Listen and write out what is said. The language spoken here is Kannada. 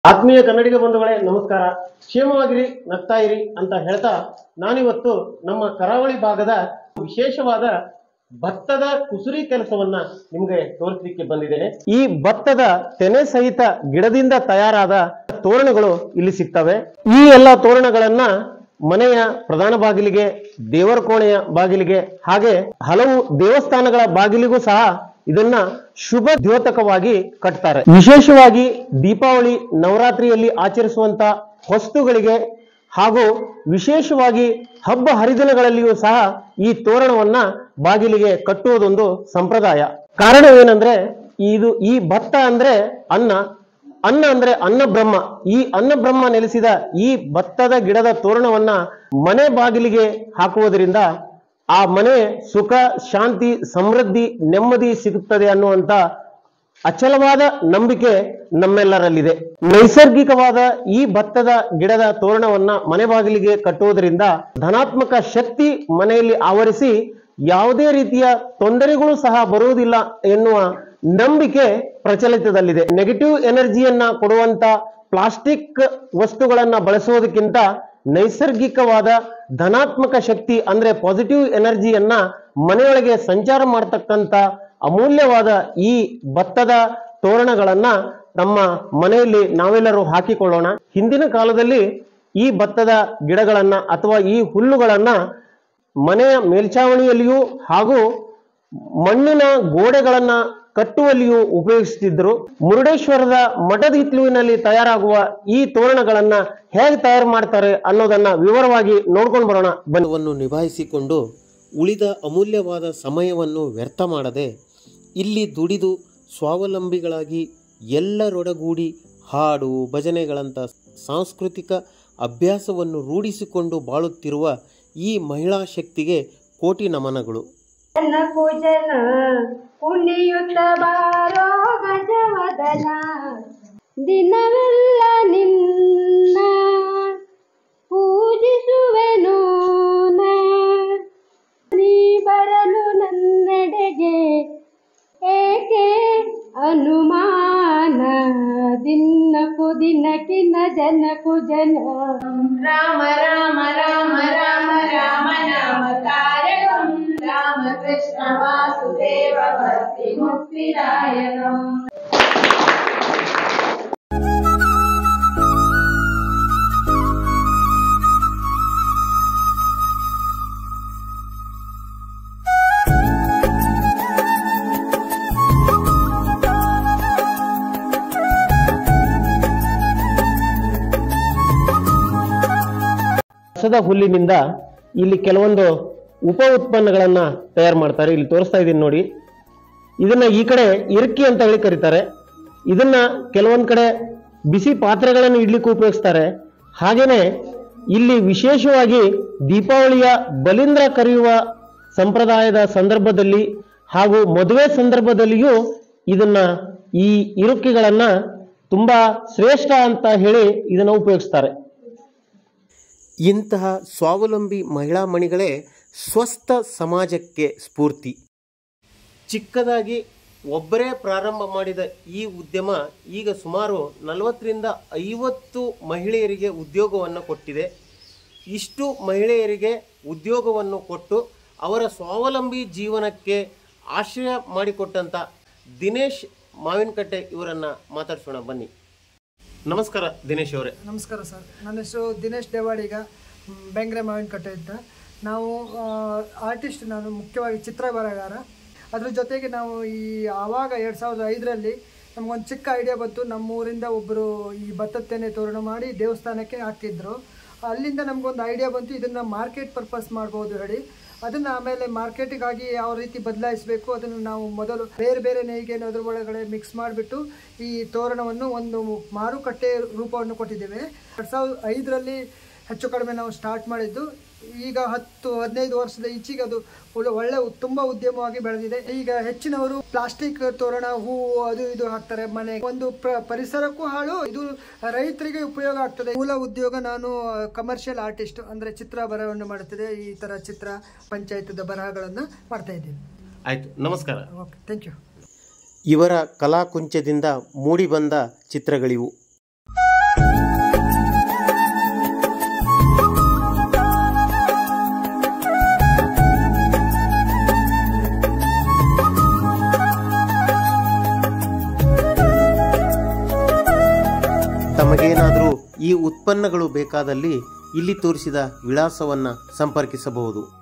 ಆತ್ಮೀಯ ಕನ್ನಡಿಗ ಬಂಧುಗಳೇ ನಮಸ್ಕಾರ ಕ್ಷೇಮವಾಗಿರಿ ನಗ್ತಾ ಇರಿ ಅಂತ ಹೇಳ್ತಾ ನಾನಿವತ್ತು ನಮ್ಮ ಕರಾವಳಿ ಭಾಗದ ವಿಶೇಷವಾದ ಭತ್ತದ ಕುಸುರಿ ಕೆಲಸವನ್ನ ನಿಮಗೆ ತೋರಿಸಲಿಕ್ಕೆ ಬಂದಿದ್ದೇನೆ ಈ ಭತ್ತದ ತೆನೆ ಸಹಿತ ಗಿಡದಿಂದ ತಯಾರಾದ ತೋರಣಗಳು ಇಲ್ಲಿ ಸಿಗ್ತವೆ ಈ ಎಲ್ಲ ತೋರಣಗಳನ್ನ ಮನೆಯ ಪ್ರಧಾನ ಬಾಗಿಲಿಗೆ ದೇವರ ಕೋಣೆಯ ಬಾಗಿಲಿಗೆ ಹಾಗೆ ಹಲವು ದೇವಸ್ಥಾನಗಳ ಬಾಗಿಲಿಗೂ ಸಹ ಇದನ್ನ ಶುಭ ದ್ಯೋತಕವಾಗಿ ಕಟ್ತಾರೆ ವಿಶೇಷವಾಗಿ ದೀಪಾವಳಿ ನವರಾತ್ರಿಯಲ್ಲಿ ಆಚರಿಸುವಂತ ವಸ್ತುಗಳಿಗೆ ಹಾಗೂ ವಿಶೇಷವಾಗಿ ಹಬ್ಬ ಹರಿದಿನಗಳಲ್ಲಿಯೂ ಸಹ ಈ ತೋರಣವನ್ನ ಬಾಗಿಲಿಗೆ ಕಟ್ಟುವುದೊಂದು ಸಂಪ್ರದಾಯ ಕಾರಣವೇನೆಂದ್ರೆ ಇದು ಈ ಭತ್ತ ಅಂದ್ರೆ ಅನ್ನ ಅನ್ನ ಅಂದ್ರೆ ಅನ್ನ ಬ್ರಹ್ಮ ಈ ಅನ್ನ ಬ್ರಹ್ಮ ನೆಲೆಸಿದ ಈ ಭತ್ತದ ಗಿಡದ ತೋರಣವನ್ನ ಮನೆ ಬಾಗಿಲಿಗೆ ಹಾಕುವುದರಿಂದ ಆ ಮನೆ ಸುಖ ಶಾಂತಿ ಸಮೃದ್ಧಿ ನೆಮ್ಮದಿ ಸಿಗುತ್ತದೆ ಅನ್ನುವಂತ ಅಚಲವಾದ ನಂಬಿಕೆ ನಮ್ಮೆಲ್ಲರಲ್ಲಿದೆ ನೈಸರ್ಗಿಕವಾದ ಈ ಭತ್ತದ ಗಿಡದ ತೋರಣವನ್ನ ಮನೆ ಬಾಗಿಲಿಗೆ ಕಟ್ಟುವುದರಿಂದ ಧನಾತ್ಮಕ ಶಕ್ತಿ ಮನೆಯಲ್ಲಿ ಆವರಿಸಿ ಯಾವುದೇ ರೀತಿಯ ತೊಂದರೆಗಳು ಸಹ ಬರುವುದಿಲ್ಲ ಎನ್ನುವ ನಂಬಿಕೆ ಪ್ರಚಲಿತದಲ್ಲಿದೆ ನೆಗೆಟಿವ್ ಎನರ್ಜಿಯನ್ನ ಕೊಡುವಂತ ಪ್ಲಾಸ್ಟಿಕ್ ವಸ್ತುಗಳನ್ನ ಬಳಸುವುದಕ್ಕಿಂತ ನೈಸರ್ಗಿಕವಾದ ಧನಾತ್ಮಕ ಶಕ್ತಿ ಅಂದ್ರೆ ಪಾಸಿಟಿವ್ ಎನರ್ಜಿಯನ್ನ ಮನೆಯೊಳಗೆ ಸಂಚಾರ ಮಾಡತಕ್ಕಂತ ಅಮೂಲ್ಯವಾದ ಈ ಭತ್ತದ ತೋರಣಗಳನ್ನ ನಮ್ಮ ಮನೆಯಲ್ಲಿ ನಾವೆಲ್ಲರೂ ಹಾಕಿಕೊಳ್ಳೋಣ ಹಿಂದಿನ ಕಾಲದಲ್ಲಿ ಈ ಭತ್ತದ ಗಿಡಗಳನ್ನ ಅಥವಾ ಈ ಹುಲ್ಲುಗಳನ್ನ ಮನೆಯ ಮೇಲ್ಛಾವಣಿಯಲ್ಲಿಯೂ ಹಾಗೂ ಮಣ್ಣಿನ ಗೋಡೆಗಳನ್ನ ಕಟ್ಟುವಲ್ಲಿಯೂ ಉಪಯೋಗಿಸುತ್ತಿದ್ದರು ಮುರುಡೇಶ್ವರದ ಮಠದ ಹಿತ್ಲುವಿನಲ್ಲಿ ತಯಾರಾಗುವ ಈ ತೋರಣಗಳನ್ನ ಹೇಗೆ ತಯಾರು ಮಾಡ್ತಾರೆ ಅನ್ನೋದನ್ನ ವಿವರವಾಗಿ ನೋಡ್ಕೊಂಡು ಬರೋಣ ಬನ್ನಿ ವನ್ನು ನಿಭಾಯಿಸಿಕೊಂಡು ಉಳಿದ ಅಮೂಲ್ಯವಾದ ಸಮಯವನ್ನು ವ್ಯರ್ಥ ಮಾಡದೆ ಇಲ್ಲಿ ದುಡಿದು ಸ್ವಾವಲಂಬಿಗಳಾಗಿ ಎಲ್ಲರೊಡಗೂಡಿ ಹಾಡು ಭಜನೆಗಳಂಥ ಸಾಂಸ್ಕೃತಿಕ ಅಭ್ಯಾಸವನ್ನು ರೂಢಿಸಿಕೊಂಡು ಬಾಳುತ್ತಿರುವ ಈ ಮಹಿಳಾ ಶಕ್ತಿಗೆ ಕೋಟಿ ನಮನಗಳು ಜನ ಪೂಜನ ಕುಣಿಯುತ್ತ ಬಾರೋ ಗಜವದನ ದಿನವೆಲ್ಲ ನಿನ್ನ ಪೂಜಿಸುವೆನು ನಾ. ನೀ ಬರಲು ನನ್ನೆಡೆಗೆ ಏಕೆ ಅನುಮಾನ ದಿನಕ್ಕೂ ದಿನಕ್ಕಿನ ಜನಕ್ಕೂ ಜನ ರಾಮ ರಾಮ ರಾಮ ರಾಮ ರಾಮ ನಾಮ ತಾರಕಂ ರಾಮ ಕೃಷ್ಣ ವಾಸುದೇವ ಭಕ್ತಿ ಮುಕ್ತಿದಾಯಕಂ ಕಸದ ಹುಲ್ಲಿನಿಂದ ಇಲ್ಲಿ ಕೆಲವೊಂದು ಉಪ ಉತ್ಪನ್ನಗಳನ್ನ ತಯಾರು ಮಾಡ್ತಾರೆ ಇಲ್ಲಿ ತೋರಿಸ್ತಾ ಇದ್ದೀನಿ ನೋಡಿ ಇದನ್ನ ಈ ಕಡೆ ಇರ್ಕಿ ಅಂತ ಹೇಳಿ ಕರೀತಾರೆ ಇದನ್ನ ಕೆಲವೊಂದ್ ಕಡೆ ಬಿಸಿ ಪಾತ್ರೆಗಳನ್ನು ಇಡ್ಲಿಕ್ಕೆ ಉಪಯೋಗಿಸ್ತಾರೆ ಹಾಗೇನೆ ಇಲ್ಲಿ ವಿಶೇಷವಾಗಿ ದೀಪಾವಳಿಯ ಬಲಿಂದ್ರ ಕರೆಯುವ ಸಂಪ್ರದಾಯದ ಸಂದರ್ಭದಲ್ಲಿ ಹಾಗೂ ಮದುವೆ ಸಂದರ್ಭದಲ್ಲಿಯೂ ಇದನ್ನ ಈ ಇರುಕಿಗಳನ್ನ ತುಂಬಾ ಶ್ರೇಷ್ಠ ಅಂತ ಹೇಳಿ ಇದನ್ನ ಉಪಯೋಗಿಸ್ತಾರೆ ಇಂತಹ ಸ್ವಾವಲಂಬಿ ಮಹಿಳಾ ಮಣಿಗಳೇ ಸ್ವಸ್ಥ ಸಮಾಜಕ್ಕೆ ಸ್ಫೂರ್ತಿ ಚಿಕ್ಕದಾಗಿ ಒಬ್ಬರೇ ಪ್ರಾರಂಭ ಮಾಡಿದ ಈ ಉದ್ಯಮ ಈಗ ಸುಮಾರು ನಲವತ್ತರಿಂದ ಐವತ್ತು ಮಹಿಳೆಯರಿಗೆ ಉದ್ಯೋಗವನ್ನು ಕೊಟ್ಟಿದೆ ಇಷ್ಟು ಮಹಿಳೆಯರಿಗೆ ಉದ್ಯೋಗವನ್ನು ಕೊಟ್ಟು ಅವರ ಸ್ವಾವಲಂಬಿ ಜೀವನಕ್ಕೆ ಆಶ್ರಯ ಮಾಡಿಕೊಟ್ಟಂಥ ದಿನೇಶ್ ಮಾವಿನಕಟ್ಟೆ ಇವರನ್ನು ಮಾತಾಡ್ಸೋಣ ಬನ್ನಿ ನಮಸ್ಕಾರ ದಿನೇಶ್ ಅವರೇ ನಮಸ್ಕಾರ ಸರ್ ನನ್ನ ಹೆಸರು ದಿನೇಶ್ ದೇವಾಡಿಗ ಮ್, ಬೆಂಗ್ರೆ ಮಾವಿನಕಟ್ಟೆ ಅಂತ ನಾವು ಆರ್ಟಿಸ್ಟ್ ನಾನು ಮುಖ್ಯವಾಗಿ ಚಿತ್ರ ಬರಹಗಾರ ಅದ್ರ ಜೊತೆಗೆ ನಾವು ಈ ಆವಾಗ ಎರಡು ಸಾವಿರದ ಐದರಲ್ಲಿ ನಮಗೊಂದು ಚಿಕ್ಕ ಐಡಿಯಾ ಬಂತು ನಮ್ಮೂರಿಂದ ಒಬ್ಬರು ಈ ಭತ್ತದ ತೆನೆ ತೋರಣ ಮಾಡಿ ದೇವಸ್ಥಾನಕ್ಕೆ ಹಾಕ್ತಿದ್ರು ಅಲ್ಲಿಂದ ನಮಗೊಂದು ಐಡಿಯಾ ಬಂತು ಇದನ್ನು ಮಾರ್ಕೆಟ್ ಪರ್ಪಸ್ ಮಾಡ್ಬೋದು ಹೇಳಿ ಅದನ್ನು ಆಮೇಲೆ ಮಾರ್ಕೆಟಿಗಾಗಿ ಯಾವ ರೀತಿ ಬದಲಾಯಿಸಬೇಕು ಅದನ್ನು ನಾವು ಮೊದಲು ಬೇರೆ ಬೇರೆ ನೇಯ್ಗೆಯನ್ನು ಅದ್ರ ಒಳಗಡೆ ಮಿಕ್ಸ್ ಮಾಡಿಬಿಟ್ಟು ಈ ತೋರಣವನ್ನು ಒಂದು ಮಾರುಕಟ್ಟೆ ರೂಪವನ್ನು ಕೊಟ್ಟಿದ್ದೇವೆ ಎರಡು ಸಾವಿರದ ಐದರಲ್ಲಿ ಹೆಚ್ಚು ಕಡಿಮೆ ನಾವು ಸ್ಟಾರ್ಟ್ ಮಾಡಿದ್ದು ಈಗ ಹತ್ತು ಹದಿನೈದು ವರ್ಷದ ಈಚೆಗೆ ಅದು ಒಳ್ಳೆ- ಒಳ್ಳೆ ತುಂಬ ಉದ್ಯಮವಾಗಿ ಬೆಳೆದಿದೆ ಈಗ ಹೆಚ್ಚಿನವರು ಪ್ಲಾಸ್ಟಿಕ್ ತೋರಣ ಹೂವು ಅದು ಇದು ಹಾಕ್ತಾರೆ ಮನೆ ಒಂದು ಪ್ರ- ಪರಿಸರಕ್ಕೂ ಹಾಳು ಇದು ರೈತರಿಗೆ ಉಪಯೋಗ ಆಗ್ತದೆ ಮೂಲ ಉದ್ಯೋಗ ನಾನು ಕಮರ್ಷಿಯಲ್ ಆರ್ಟಿಸ್ಟ್ ಅಂದ್ರೆ ಚಿತ್ರ ಬರಹವನ್ನು ಮಾಡುತ್ತದೆ ಈ ತರ ಚಿತ್ರ ಪಂಚಾಯತದ ಬರಹಗಳನ್ನು ಮಾಡ್ತಾ ಇದ್ದೀನಿ ಆಯಿತು ನಮಸ್ಕಾರ ಓಕೆ ಥ್ಯಾಂಕ್ ಯು ಇವರ ಕಲಾಕುಂಚದಿಂದ ಮೂಡಿಬಂದ ಚಿತ್ರಗಳಿವು ತಮಗೇನಾದರೂ ಈ ಉತ್ಪನ್ನಗಳು ಬೇಕಾದಲ್ಲಿ ಇಲ್ಲಿ ತೋರಿಸಿದ ವಿಳಾಸವನ್ನು ಸಂಪರ್ಕಿಸಬಹುದು